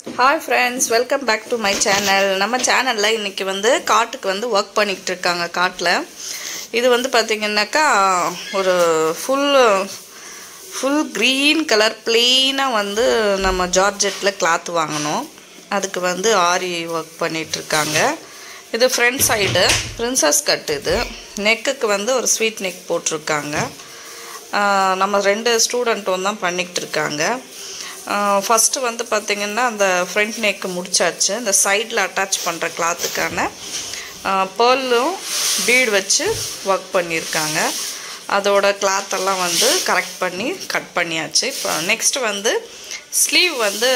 hi friends welcome back to my channel நம்ம சேனலில் இன்றைக்கி வந்து காட்டுக்கு வந்து ஒர்க் பண்ணிக்கிட்டு இருக்காங்க காட்டில் இது வந்து பார்த்திங்கனாக்கா ஒரு ஃபுல் ஃபுல் க்ரீன் கலர் ப்ளெயினாக வந்து நம்ம ஜார்ஜெட்டில் கிளாத் வாங்கினோம் அதுக்கு வந்து ஆரி ஒர்க் பண்ணிகிட்ருக்காங்க இது ஃப்ரண்ட் சைடு பிரின்சஸ் கட் இது நெக்குக்கு வந்து ஒரு ஸ்வீட் நெக் போட்டிருக்காங்க ஆஹ் நம்ம ரெண்டு ஸ்டூடெண்ட்டும் தான் பண்ணிக்கிட்டு இருக்காங்க ஃபஸ்ட்டு வந்து பார்த்திங்கன்னா அந்த ஃப்ரண்ட் நெக்கு முடிச்சாச்சு இந்த சைடில் அட்டாச் பண்ணுற கிளாத்துக்கான பேர்லும் பீடு வச்சு ஒர்க் பண்ணியிருக்காங்க அதோட கிளாத்தெல்லாம் வந்து கரெக்ட் பண்ணி கட் பண்ணியாச்சு இப்போ நெக்ஸ்ட் வந்து ஸ்லீவ் வந்து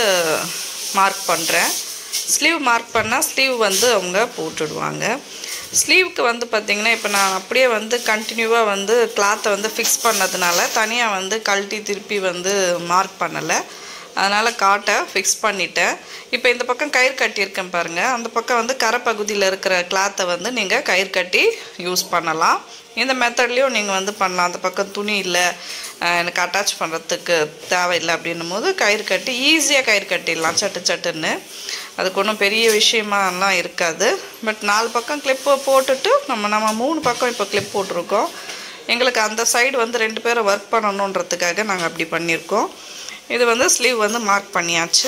மார்க் பண்ணுறேன் ஸ்லீவ் மார்க் பண்ணால் ஸ்லீவ் வந்து அவங்க போட்டுடுவாங்க ஸ்லீவுக்கு வந்து பார்த்திங்கன்னா இப்போ நான் அப்படியே வந்து கண்டினியூவாக வந்து கிளாத்தை வந்து ஃபிக்ஸ் பண்ணதுனால தனியாக வந்து கழட்டி திருப்பி வந்து மார்க் பண்ணலை அதனால் காட்டை ஃபிக்ஸ் பண்ணிட்டேன் இப்போ இந்த பக்கம் கயிறு கட்டியிருக்கேன் பாருங்கள் அந்த பக்கம் வந்து கரைப்பகுதியில் இருக்கிற கிளாத்தை வந்து நீங்கள் கயிறு கட்டி யூஸ் பண்ணலாம் இந்த மெத்தட்லேயும் நீங்கள் வந்து பண்ணலாம் அந்த பக்கம் துணி இல்லை அஹ் எனக்கு அட்டாச் பண்ணுறதுக்கு தேவையில்லை அப்படின்னும் போது கயிறு கட்டி ஈஸியாக கயிறு கட்டிடலாம் சட்டு சட்டுன்னு அதுக்கு ஒன்றும் பெரிய விஷயமாலாம் இருக்காது பட் நாலு பக்கம் கிளிப்பு போட்டுட்டு நம்ம நம்ம மூணு பக்கம் இப்போ கிளிப் போட்டிருக்கோம் எங்களுக்கு அந்த சைடு வந்து ரெண்டு பேரும் ஒர்க் பண்ணணுன்றதுக்காக நாங்கள் அப்படி பண்ணியிருக்கோம் இது வந்து ஸ்லீவ் வந்து மார்க் பண்ணியாச்சு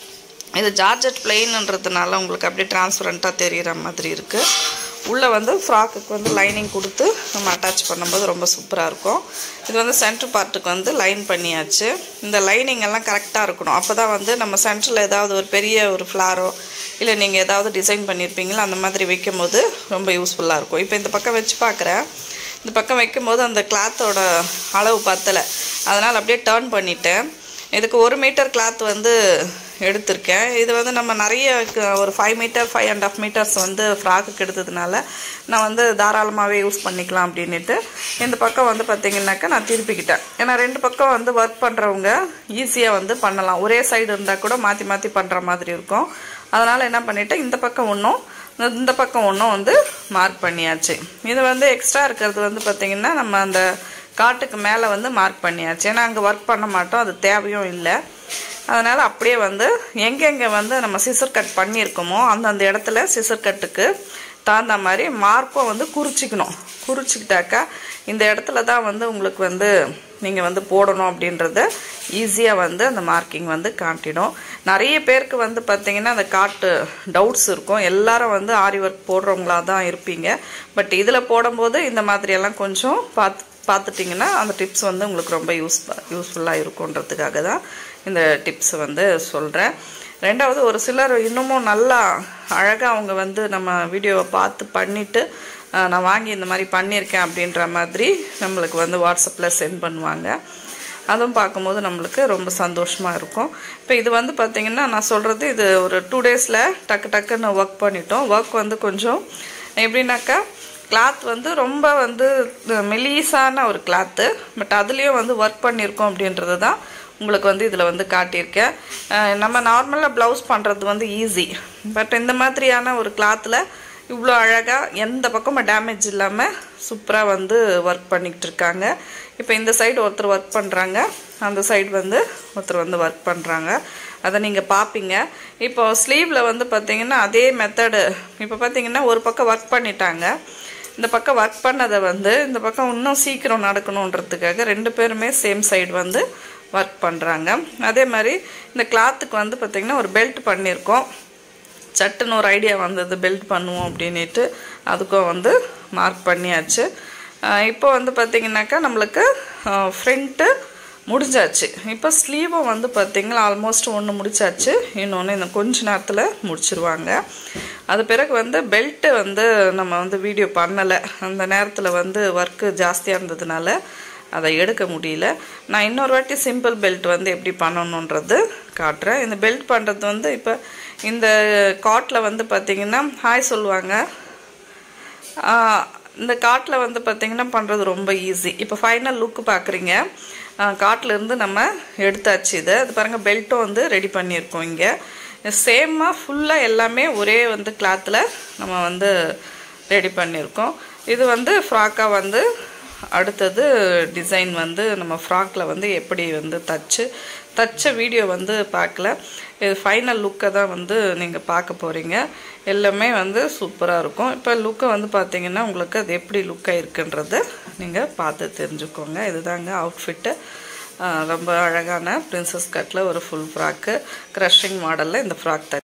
இது ஜார்ஜெட் பிளெயின்ன்றதுனால உங்களுக்கு அப்படியே டிரான்ஸ்பரண்ட்டாக தெரிகிற மாதிரி இருக்குது உள்ளே வந்து ஃப்ராக்குக்கு வந்து லைனிங் கொடுத்து நம்ம அட்டாச் பண்ணும்போது ரொம்ப சூப்பராக இருக்கும் இது வந்து சென்டர் பார்ட்டுக்கு வந்து லைன் பண்ணியாச்சு இந்த லைனிங் எல்லாம் கரெக்டாக இருக்கணும் அப்போ தான் வந்து நம்ம சென்டரில் ஏதாவது ஒரு பெரிய ஒரு ஃப்ளாரோ இல்லை நீங்கள் ஏதாவது டிசைன் பண்ணியிருப்பீங்களோ அந்த மாதிரி வைக்கும்போது ரொம்ப யூஸ்ஃபுல்லாக இருக்கும் இப்போ இந்த பக்கம் வச்சு பார்க்குறேன் இந்த பக்கம் வைக்கும்போது அந்த கிளாத்தோட அளவு பத்தலை அதனால் அப்படியே டேர்ன் பண்ணிட்டேன் இதுக்கு ஒரு மீட்டர் கிளாத் வந்து எடுத்திருக்கேன் இது வந்து நம்ம நிறைய க- ஒரு five metre five and half metres வந்து ஃப்ராக்குக்கு எடுத்ததுனால நான் வந்து தாராளமாகவே யூஸ் பண்ணிக்கலாம் அப்படின்ட்டு இந்த பக்கம் வந்து பார்த்திங்கனாக்கா நான் திருப்பிக்கிட்டேன் ஏன்னா ரெண்டு பக்கம் வந்து ஒர்க் பண்ணுறவங்க ஈஸியாக வந்து பண்ணலாம் ஒரே சைடு இருந்தால் கூட மாற்றி மாற்றி பண்ணுற மாதிரி இருக்கும் அதனால் என்ன பண்ணிட்டேன் இந்த பக்கம் ஒன்றும் இந்த பக்கம் ஒன்றும் வந்து மார்க் பண்ணியாச்சு இது வந்து எக்ஸ்ட்ரா இருக்கிறது வந்து பார்த்திங்கன்னா நம்ம அந்த காட்டுக்கு மேலே வந்து மார்க் பண்ணியாச்சு ஏன்னா அங்கே ஒர்க் பண்ண மாட்டோம் அது தேவையும் இல்லை அதனால் அப்படியே வந்து எங்கெங்கே வந்து நம்ம சிசர் கட் பண்ணியிருக்கோமோ அந்தந்த இடத்துல சிசர் கட்டுக்கு தகுந்த மாதிரி மார்க்கும் வந்து குறிச்சிக்கணும் குறிச்சிக்கிட்டாக்கா இந்த இடத்துல தான் வந்து உங்களுக்கு வந்து நீங்கள் வந்து போடணும் அப்படின்றத ஈஸியாக வந்து அந்த மார்க்கிங் வந்து காட்டிடும் நிறைய பேருக்கு வந்து பார்த்தீங்கன்னா அந்த காட்டு டவுட்ஸ் இருக்கும் எல்லாரும் வந்து ஆரி ஒர்க் போடுறவங்களா தான் இருப்பீங்க பட் இதில் போடும்போது இந்த மாதிரியெல்லாம் கொஞ்சம் பார்த்து பார்த்துட்டிங்கன்னா அந்த டிப்ஸ் வந்து உங்களுக்கு ரொம்ப யூஸ் யூஸ்ஃபுல்லாக இருக்குன்றதுக்காக தான் இந்த டிப்ஸ் வந்து சொல்கிறேன் ரெண்டாவது ஒரு சிலர் இன்னமும் நல்லா அழகாக அவங்க வந்து நம்ம வீடியோவை பார்த்து பண்ணிவிட்டு நான் வாங்கி இந்த மாதிரி பண்ணியிருக்கேன் அப்படின்ற மாதிரி நம்மளுக்கு வந்து வாட்ஸ்அப்பில் சென்ட் பண்ணுவாங்க அதுவும் பார்க்கும்போது நம்மளுக்கு ரொம்ப சந்தோஷமாக இருக்கும் இப்போ இது வந்து பார்த்திங்கன்னா நான் சொல்கிறது இது ஒரு டூ டேஸில் டக்கு டக்குன்னு ஒர்க் பண்ணிட்டோம் ஒர்க் வந்து கொஞ்சம் எப்படின்னாக்கா கிளாத் வந்து ரொம்ப வந்து மெலீஸான ஒரு கிளாத்து பட் அதுலேயும் வந்து ஒர்க் பண்ணியிருக்கோம் அப்படின்றது தான் உங்களுக்கு வந்து இதில் வந்து காட்டியிருக்கேன் அஹ் நம்ம நார்மலாக ப்ளவுஸ் பண்ணுறது வந்து ஈஸி பட் இந்த மாதிரியான ஒரு கிளாத்தில் இவ்வளோ அழகாக எந்த பக்கமும் டேமேஜ் இல்லாமல் சூப்பராக வந்து ஒர்க் பண்ணிக்கிட்டு இருக்காங்க இப்போ இந்த சைடு ஒருத்தர் ஒர்க் பண்ணுறாங்க அந்த சைடு வந்து ஒருத்தர் வந்து ஒர்க் பண்ணுறாங்க அதை நீங்கள் பார்ப்பீங்க இப்போ ஸ்லீவில் வந்து பார்த்தீங்கன்னா அதே மெத்தடு இப்போ பார்த்தீங்கன்னா ஒரு பக்கம் ஒர்க் பண்ணிட்டாங்க இந்த பக்கம் ஒர்க் பண்ணதை வந்து இந்த பக்கம் இன்னும் சீக்கிரம் நடக்கணுன்றதுக்காக ரெண்டு பேருமே சேம் சைடு வந்து ஒர்க் பண்ணுறாங்க அதே மாதிரி இந்த கிளாத்துக்கு வந்து பார்த்திங்கன்னா ஒரு பெல்ட் பண்ணியிருக்கோம் சட்டுன்னு ஒரு ஐடியா வந்தது பெல்ட் பண்ணுவோம் அப்படின்ட்டு அதுக்கும் வந்து மார்க் பண்ணியாச்சு அஹ் இப்போ வந்து பார்த்திங்கனாக்கா நம்மளுக்கு ஃப்ரண்ட்டு முடிஞ்சாச்சு இப்போ ஸ்லீவும் வந்து பார்த்திங்கன்னா ஆல்மோஸ்ட் ஒன்று முடிச்சாச்சு இன்னொன்று இன்னும் கொஞ்ச நேரத்தில் முடிச்சிருவாங்க அது பிறகு வந்து பெல்ட்டு வந்து நம்ம வந்து வீடியோ பண்ணலை அந்த நேரத்தில் வந்து ஒர்க்கு ஜாஸ்தியாக இருந்ததுனால அதை எடுக்க முடியல நான் இன்னொரு வாட்டி சிம்பிள் பெல்ட் வந்து எப்படி பண்ணணுன்றது காட்டுறேன் இந்த பெல்ட் பண்ணுறது வந்து இப்போ இந்த காட்டில் வந்து பார்த்திங்கன்னா ஹாய் சொல்லுவாங்க ஆஹ் இந்த காட்டில் வந்து பார்த்திங்கன்னா பண்ணுறது ரொம்ப ஈஸி இப்போ ஃபைனல் லுக்கு பார்க்குறீங்க காட்டிலேருந்து நம்ம எடுத்தாச்சு இதை அது பாருங்கள் பெல்ட்டும் வந்து ரெடி பண்ணியிருக்கோம் இங்கே சேமாக ஃபுல்லாக எல்லாமே ஒரே வந்து கிளாத்தில் நம்ம வந்து ரெடி பண்ணியிருக்கோம் இது வந்து ஃப்ராக்காக வந்து அடுத்தது டிசைன் வந்து நம்ம ஃப்ராக்கில் வந்து எப்படி வந்து தச்சு தச்ச வீடியோ வந்து பார்க்கல இது ஃபைனல் லுக்கை தான் வந்து நீங்கள் பார்க்க போகிறீங்க எல்லாமே வந்து சூப்பராக இருக்கும் இப்போ லுக்கை வந்து பார்த்தீங்கன்னா உங்களுக்கு அது எப்படி லுக்காக இருக்குன்றது நீங்கள் பார்த்து தெரிஞ்சுக்கோங்க இதுதாங்க அவுட்ஃபிட்டு ரொம்ப அழகான பிரின்சஸ் கட்டில் ஒரு ஃபுல் ஃப்ராக்கு க்ரஷிங் மாடலில் இந்த ஃப்ராக் த